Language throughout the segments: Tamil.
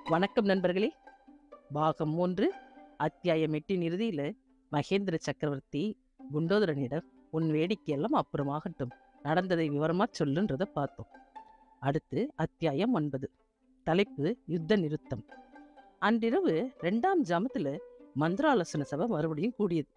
வணக்கம் நண்பர்களே பாகம் மூன்று அத்தியாயம் எட்டின் இறுதியில மகேந்திர சக்கரவர்த்தி குண்டோதரனிடம் உன் வேடிக்கையெல்லாம் அப்புறமாகட்டும் நடந்ததை விவரமா சொல்லுன்றத பார்த்தோம் அடுத்து அத்தியாயம் ஒன்பது தலைப்பு யுத்த நிறுத்தம் அன்றிரவு ரெண்டாம் ஜாமத்துல மந்திராலோசன சபை மறுபடியும் கூடியது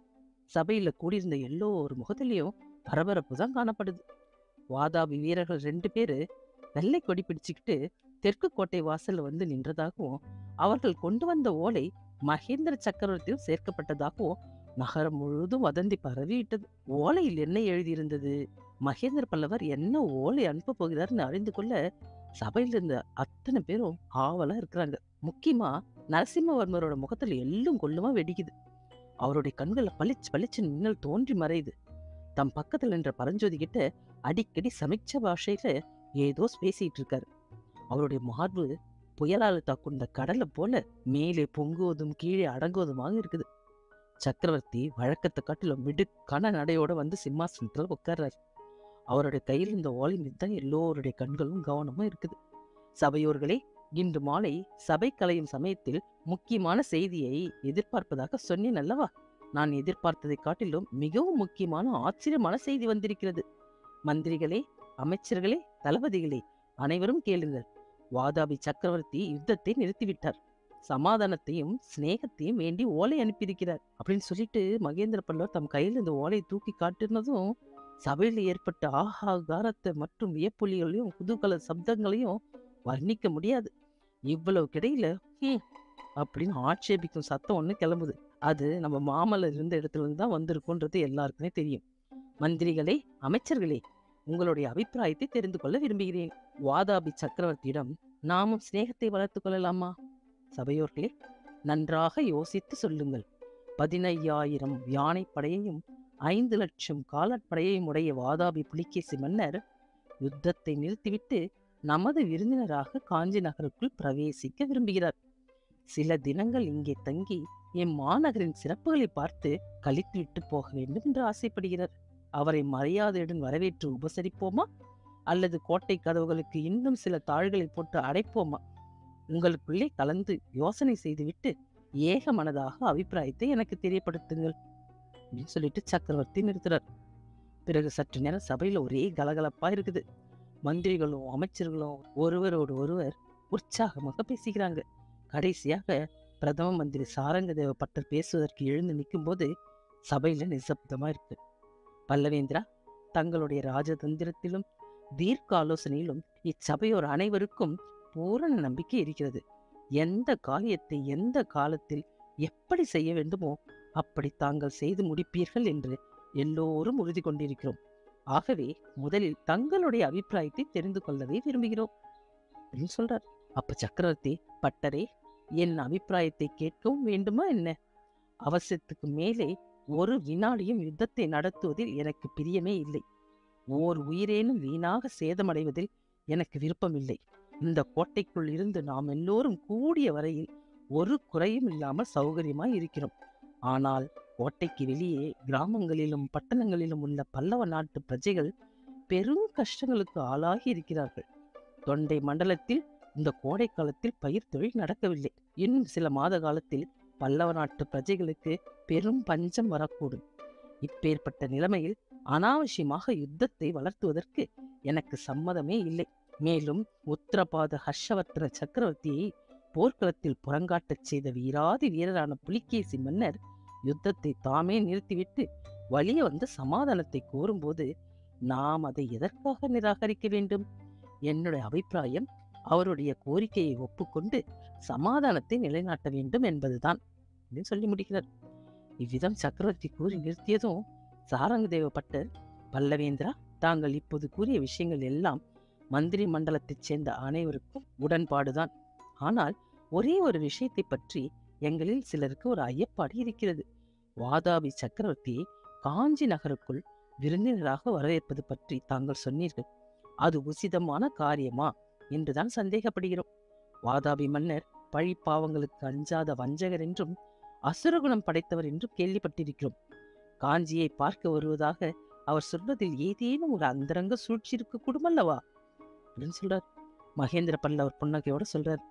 சபையில கூடியிருந்த எல்லோர் முகத்திலையும் பரபரப்பு தான் காணப்படுது வாதாபி வீரர்கள் ரெண்டு பேரு வெள்ளை கொடி பிடிச்சுக்கிட்டு தெற்கு கோட்டை வாசல்ல வந்து நின்றதாகவும் அவர்கள் கொண்டு வந்த ஓலை மகேந்திர சக்கரவர்த்தியும் சேர்க்கப்பட்டதாகவும் நகரம் முழுவதும் வதந்தி பரவிவிட்டது ஓலையில் என்ன எழுதியிருந்தது மகேந்திர பல்லவர் என்ன ஓலை அனுப்ப போகிறார்னு அறிந்து கொள்ள சபையில இருந்த அத்தனை பேரும் ஆவலா இருக்கிறாங்க முக்கியமா நரசிம்மவர்மரோட முகத்துல எள்ளும் கொள்ளுமா வெடிக்குது அவருடைய கண்கள்ல பளிச்சு பளிச்சு மின்னல் தோன்றி மறையுது தம் பக்கத்துல நின்ற பரஞ்சோதி கிட்ட அடிக்கடி சமிச்ச பாஷையில ஏதோ பேசிட்டு இருக்காரு அவருடைய மார்பு புயலால் தாக்குண்ட கடலை போல மேலே பொங்குவதும் கீழே அடங்குவதுமாக இருக்குது சக்கரவர்த்தி வழக்கத்தை காட்டிலும் மிடுக்கான நடையோட வந்து சிம்மாசனத்துல உட்கார்றாரு அவருடைய கையில் இந்த ஓலை மீது தான் எல்லோருடைய கண்களும் கவனமும் இருக்குது சபையோர்களே இன்று மாலை சபை கலையும் சமயத்தில் முக்கியமான செய்தியை எதிர்பார்ப்பதாக சொன்னேன் அல்லவா நான் எதிர்பார்த்ததை காட்டிலும் மிகவும் முக்கியமான ஆச்சரியமான செய்தி வந்திருக்கிறது மந்திரிகளே அமைச்சர்களே தளபதிகளே அனைவரும் கேளுங்கள் வாதாபி சக்கரவர்த்தி யுத்தத்தை நிறுத்திவிட்டார் சமாதானத்தையும் சிநேகத்தையும் வேண்டி ஓலை அனுப்பியிருக்கிறார் அப்படின்னு சொல்லிட்டு மகேந்திர பல்லவர் தம் கையில் இந்த ஓலையை தூக்கி காட்டினதும் சபையில் ஏற்பட்ட ஆகாகாரத்தை மற்றும் வியப்பொலிகளையும் குதூகல சப்தங்களையும் வர்ணிக்க முடியாது இவ்வளவு கிடையில ஹம் அப்படின்னு ஆட்சேபிக்கும் சத்தம் ஒண்ணு கிளம்புது அது நம்ம மாமல்ல இருந்த இடத்துல இருந்து தான் வந்திருக்குன்றது எல்லாருக்குமே தெரியும் மந்திரிகளே அமைச்சர்களே உங்களுடைய அபிப்பிராயத்தை தெரிந்து கொள்ள விரும்புகிறேன் வாதாபி சக்கரவர்த்தியிடம் நாமும் சிநேகத்தை வளர்த்துக் கொள்ளலாமா சபையோர்களே நன்றாக யோசித்து சொல்லுங்கள் பதினையாயிரம் யானை படையையும் ஐந்து லட்சம் காலாட்படையையும் உடைய வாதாபி புலிகேசி மன்னர் யுத்தத்தை நிறுத்திவிட்டு நமது விருந்தினராக காஞ்சி நகருக்குள் பிரவேசிக்க விரும்புகிறார் சில தினங்கள் இங்கே தங்கி எம் மாநகரின் சிறப்புகளை பார்த்து கழித்துவிட்டு போக வேண்டும் என்று ஆசைப்படுகிறார் அவரை மரியாதையுடன் வரவேற்று உபசரிப்போமா அல்லது கோட்டை கதவுகளுக்கு இன்னும் சில தாள்களை போட்டு அடைப்போமா உங்களுக்குள்ளே கலந்து யோசனை செய்துவிட்டு ஏக மனதாக அபிப்பிராயத்தை எனக்கு தெரியப்படுத்துங்கள் அப்படின்னு சொல்லிட்டு சக்கரவர்த்தி நிறுத்துறார் பிறகு சற்று நேரம் சபையில ஒரே கலகலப்பா இருக்குது மந்திரிகளும் அமைச்சர்களும் ஒருவரோடு ஒருவர் உற்சாகமாக பேசிக்கிறாங்க கடைசியாக பிரதம மந்திரி சாரங்கதேவ பட்டர் பேசுவதற்கு எழுந்து நிற்கும்போது சபையில நிசப்தமா இருக்கு பல்லவேந்திரா தங்களுடைய ராஜதந்திரத்திலும் தீர்க்க ஆலோசனையிலும் இச்சபையோர் அனைவருக்கும் பூரண நம்பிக்கை இருக்கிறது எந்த காரியத்தை எந்த காலத்தில் எப்படி செய்ய வேண்டுமோ அப்படி தாங்கள் செய்து முடிப்பீர்கள் என்று எல்லோரும் உறுதி கொண்டிருக்கிறோம் ஆகவே முதலில் தங்களுடைய அபிப்பிராயத்தை தெரிந்து கொள்ளவே விரும்புகிறோம் அப்படின்னு சொல்றார் அப்ப சக்கரவர்த்தி பட்டரே என் அபிப்பிராயத்தை கேட்கவும் வேண்டுமா என்ன அவசியத்துக்கு மேலே ஒரு வினாடியும் யுத்தத்தை நடத்துவதில் எனக்கு பிரியமே இல்லை ஓர் உயிரேனும் வீணாக சேதமடைவதில் எனக்கு விருப்பமில்லை இந்த கோட்டைக்குள் இருந்து நாம் எல்லோரும் கூடிய வரையில் ஒரு குறையும் இல்லாமல் சௌகரியமாய் இருக்கிறோம் ஆனால் கோட்டைக்கு வெளியே கிராமங்களிலும் பட்டணங்களிலும் உள்ள பல்லவ நாட்டு பிரஜைகள் பெரும் கஷ்டங்களுக்கு ஆளாகி இருக்கிறார்கள் தொண்டை மண்டலத்தில் இந்த கோடை காலத்தில் பயிர் தொழில் நடக்கவில்லை இன்னும் சில மாத காலத்தில் பல்லவ நாட்டு பிரஜைகளுக்கு பெரும் பஞ்சம் வரக்கூடும் இப்பேற்பட்ட நிலைமையில் அனாவசியமாக யுத்தத்தை வளர்த்துவதற்கு எனக்கு சம்மதமே இல்லை மேலும் உத்தரபாத ஹர்ஷவர்த்தன சக்கரவர்த்தியை போர்க்களத்தில் புறங்காட்டச் செய்த வீராதி வீரரான புலிகேசி மன்னர் யுத்தத்தை தாமே நிறுத்திவிட்டு வழிய வந்து சமாதானத்தை கோரும்போது நாம் அதை எதற்காக நிராகரிக்க வேண்டும் என்னுடைய அபிப்பிராயம் அவருடைய கோரிக்கையை ஒப்புக்கொண்டு சமாதானத்தை நிலைநாட்ட வேண்டும் என்பதுதான் அப்படின்னு சொல்லி முடிக்கிறார் இவ்விதம் சக்கரவர்த்தி கூறி நிறுத்தியதும் சாரங்கதேவ பட்டர் பல்லவேந்திரா தாங்கள் இப்போது கூறிய விஷயங்கள் எல்லாம் மந்திரி மண்டலத்தைச் சேர்ந்த அனைவருக்கும் உடன்பாடுதான் ஆனால் ஒரே ஒரு விஷயத்தை பற்றி எங்களில் சிலருக்கு ஒரு ஐயப்பாடு இருக்கிறது வாதாபி சக்கரவர்த்தியை காஞ்சி நகருக்குள் விருந்தினராக வரவேற்பது பற்றி தாங்கள் சொன்னீர்கள் அது உசிதமான காரியமா என்றுதான் சந்தேகப்படுகிறோம் வாதாபி மன்னர் பழி பாவங்களுக்கு அஞ்சாத வஞ்சகர் என்றும் அசுரகுணம் படைத்தவர் என்றும் கேள்விப்பட்டிருக்கிறோம் காஞ்சியை பார்க்க வருவதாக அவர் சொல்வதில் ஏதேனும் ஒரு அந்தரங்க சூழ்ச்சி இருக்க கூடுமல்லவா அப்படின்னு சொல்றார் மகேந்திர பல்லவர் புன்னகையோட சொல்றார்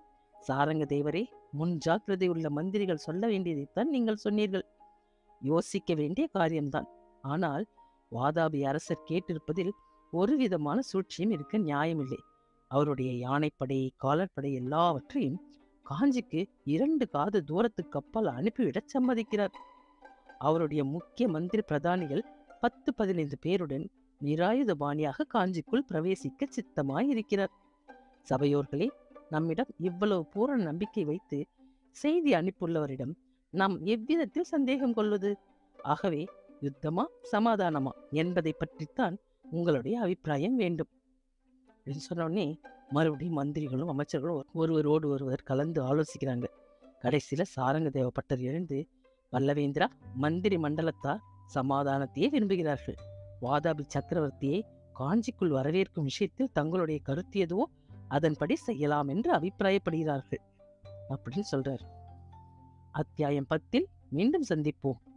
சாரங்க தேவரே முன் ஜாக்கிரதை உள்ள மந்திரிகள் சொல்ல வேண்டியதைத்தான் நீங்கள் சொன்னீர்கள் யோசிக்க வேண்டிய காரியம்தான் ஆனால் வாதாபி அரசர் கேட்டிருப்பதில் ஒரு விதமான சூழ்ச்சியும் இருக்க நியாயமில்லை அவருடைய யானைப்படை காலற்படை எல்லாவற்றையும் காஞ்சிக்கு இரண்டு காது தூரத்துக்கு அப்பால் அனுப்பிவிடச் சம்மதிக்கிறார் அவருடைய முக்கிய மந்திரி பிரதானிகள் பத்து பதினைந்து பேருடன் நிராயுதபாணியாக காஞ்சிக்குள் பிரவேசிக்க சித்தமாய் இருக்கிறார் சபையோர்களே நம்மிடம் இவ்வளவு பூரண நம்பிக்கை வைத்து செய்தி அனுப்புள்ளவரிடம் நாம் எவ்விதத்தில் சந்தேகம் கொள்வது ஆகவே யுத்தமா சமாதானமா என்பதை பற்றித்தான் உங்களுடைய அபிப்பிராயம் வேண்டும் அப்படின்னு சொன்ன உடனே மறுபடியும் மந்திரிகளும் அமைச்சர்களும் ஒருவரோடு ஒருவர் கலந்து ஆலோசிக்கிறாங்க கடைசியில சாரங்க தேவப்பட்டர் எழுந்து வல்லவேந்திரா மந்திரி மண்டலத்தார் சமாதானத்தையே விரும்புகிறார்கள் வாதாபி சக்கரவர்த்தியை காஞ்சிக்குள் வரவேற்கும் விஷயத்தில் தங்களுடைய கருத்து எதுவோ அதன்படி செய்யலாம் என்று அபிப்பிராயப்படுகிறார்கள் அப்படின்னு சொல்றார் அத்தியாயம் பத்தில் மீண்டும் சந்திப்போம்